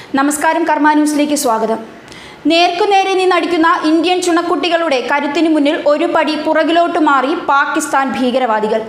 നമസ്കാരം കർമ്മ ന്യൂസിലേക്ക് സ്വാഗതം നേർക്കുനേരെ നിന്നടിക്കുന്ന ഇന്ത്യൻ ചുണക്കുട്ടികളുടെ കരുത്തിനു മുന്നിൽ ഒരു പടി പുറകിലോട്ട് മാറി പാകിസ്ഥാൻ ഭീകരവാദികൾ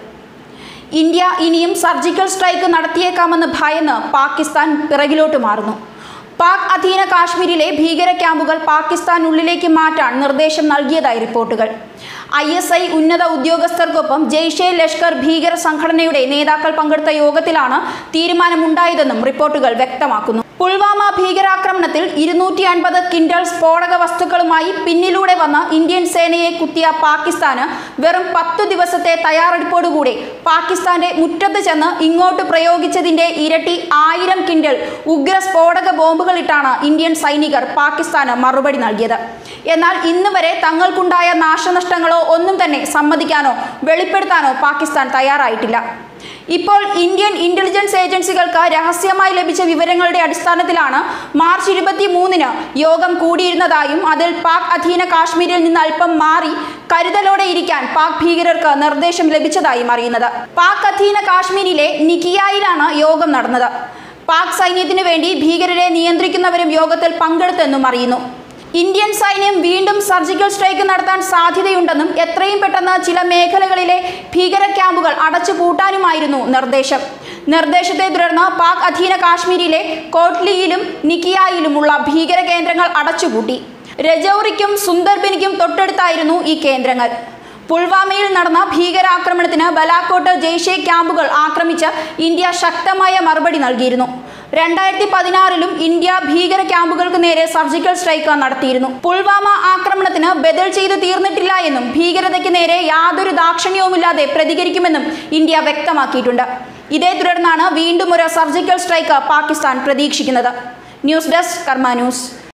ഇന്ത്യ ഇനിയും സർജിക്കൽ സ്ട്രൈക്ക് നടത്തിയേക്കാമെന്ന് ഭയന്ന് പാകിസ്ഥാൻ പിറകിലോട്ട് മാറുന്നു പാക് അധീന കാശ്മീരിലെ ഭീകര ക്യാമ്പുകൾ പാകിസ്ഥാനുള്ളിലേക്ക് മാറ്റാൻ നിർദ്ദേശം നൽകിയതായി റിപ്പോർട്ടുകൾ ഐ എസ് ഐ ഉന്നത ഉദ്യോഗസ്ഥർക്കൊപ്പം ജെയ്ഷെ ലഷ്കർ ഭീകര സംഘടനയുടെ നേതാക്കൾ പങ്കെടുത്ത യോഗത്തിലാണ് തീരുമാനമുണ്ടായതെന്നും റിപ്പോർട്ടുകൾ വ്യക്തമാക്കുന്നു പുൽവാമ ഭീകരാക്രമണത്തിൽ ഇരുന്നൂറ്റി അൻപത് കിൻഡൽ സ്ഫോടക വസ്തുക്കളുമായി പിന്നിലൂടെ വന്ന ഇന്ത്യൻ സേനയെ കുത്തിയ പാകിസ്ഥാന് വെറും പത്തു ദിവസത്തെ തയ്യാറെടുപ്പോടുകൂടി പാകിസ്ഥാന്റെ മുറ്റത്ത് ചെന്ന് ഇങ്ങോട്ട് പ്രയോഗിച്ചതിന്റെ ഇരട്ടി ആയിരം കിൻഡൽ ഉഗ്ര സ്ഫോടക ബോംബുകളിട്ടാണ് ഇന്ത്യൻ സൈനികർ പാകിസ്ഥാന് മറുപടി നൽകിയത് എന്നാൽ ഇന്ന് വരെ തങ്ങൾക്കുണ്ടായ നാശനഷ്ടങ്ങളോ ഒന്നും തന്നെ സമ്മതിക്കാനോ വെളിപ്പെടുത്താനോ പാകിസ്ഥാൻ തയ്യാറായിട്ടില്ല ഇപ്പോൾ ഇന്ത്യൻ ഇന്റലിജൻസ് ഏജൻസികൾക്ക് രഹസ്യമായി ലഭിച്ച വിവരങ്ങളുടെ അടിസ്ഥാനത്തിലാണ് മാർച്ച് ഇരുപത്തി മൂന്നിന് യോഗം കൂടിയിരുന്നതായും അതിൽ പാക് അധീന കാശ്മീരിൽ നിന്ന് അല്പം മാറി കരുതലോടെ ഇരിക്കാൻ പാക് ഭീകരർക്ക് നിർദ്ദേശം ലഭിച്ചതായും അറിയുന്നത് പാക് അധീന കാശ്മീരിലെ നിക്കിയായിലാണ് യോഗം നടന്നത് പാക് സൈന്യത്തിനു വേണ്ടി ഭീകരരെ നിയന്ത്രിക്കുന്നവരും യോഗത്തിൽ പങ്കെടുത്തെന്നും അറിയുന്നു ഇന്ത്യൻ സൈന്യം വീണ്ടും സർജിക്കൽ സ്ട്രൈക്ക് നടത്താൻ സാധ്യതയുണ്ടെന്നും എത്രയും പെട്ടെന്ന് ചില മേഖലകളിലെ ഭീകര ക്യാമ്പുകൾ അടച്ചുപൂട്ടാനുമായിരുന്നു നിർദ്ദേശം നിർദ്ദേശത്തെ തുടർന്ന് പാക് അധീന കാശ്മീരിലെ കോട്ലിയിലും നിക്കിയായിലുമുള്ള ഭീകര കേന്ദ്രങ്ങൾ അടച്ചുപൂട്ടി രജൌറിക്കും സുന്ദർബനിക്കും തൊട്ടടുത്തായിരുന്നു ഈ കേന്ദ്രങ്ങൾ പുൽവാമയിൽ നടന്ന ഭീകരാക്രമണത്തിന് ബലാക്കോട്ട് ജെയ്ഷെ ക്യാമ്പുകൾ ആക്രമിച്ച് ഇന്ത്യ ശക്തമായ മറുപടി നൽകിയിരുന്നു രണ്ടായിരത്തി പതിനാറിലും ഇന്ത്യ ഭീകര ക്യാമ്പുകൾക്ക് നേരെ സർജിക്കൽ സ്ട്രൈക്ക് നടത്തിയിരുന്നു പുൽവാമ ആക്രമണത്തിന് ബദൽ ചെയ്തു തീർന്നിട്ടില്ല എന്നും ഭീകരതയ്ക്ക് നേരെ യാതൊരു ദാക്ഷിണ്യവുമില്ലാതെ പ്രതികരിക്കുമെന്നും ഇന്ത്യ വ്യക്തമാക്കിയിട്ടുണ്ട് ഇതേ തുടർന്നാണ് വീണ്ടും ഒരു സർജിക്കൽ സ്ട്രൈക്ക് പാകിസ്ഥാൻ പ്രതീക്ഷിക്കുന്നത് ന്യൂസ് ഡെസ്ക് കർമ്മ ന്യൂസ്